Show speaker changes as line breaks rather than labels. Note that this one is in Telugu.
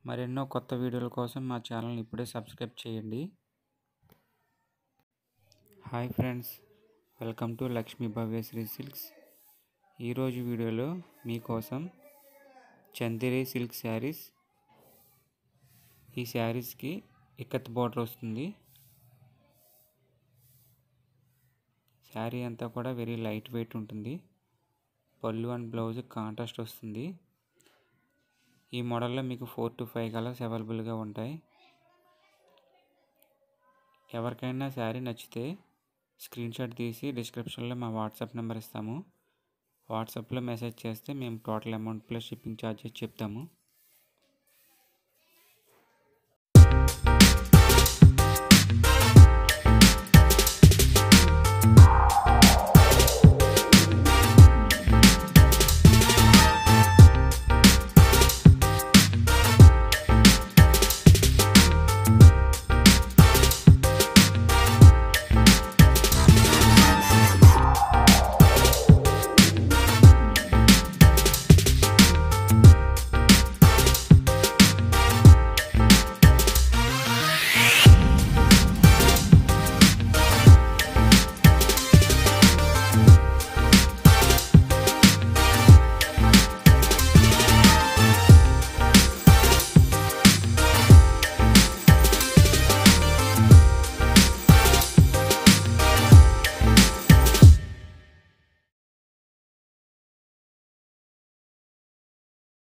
మరెన్నో కొత్త వీడియోల కోసం మా ఛానల్ని ఇప్పుడే సబ్స్క్రైబ్ చేయండి hi friends welcome to Lakshmi Bhavyasri silks ఈరోజు వీడియోలో మీకోసం చందేరి సిల్క్ శారీస్ ఈ శారీస్కి ఇక్కత్ బార్డర్ వస్తుంది శారీ అంతా కూడా వెరీ లైట్ వెయిట్ ఉంటుంది పళ్ళు అండ్ బ్లౌజ్ కాంట్రాస్ట్ వస్తుంది ఈ మోడల్లో మీకు ఫోర్ టు ఫైవ్ కలర్స్ అవైలబుల్గా ఉంటాయి ఎవరికైనా శారీ నచ్చితే స్క్రీన్ షాట్ తీసి డిస్క్రిప్షన్లో మా వాట్సాప్ నెంబర్ ఇస్తాము వాట్సాప్లో మెసేజ్ చేస్తే మేము total amount plus shipping charges చెప్తాము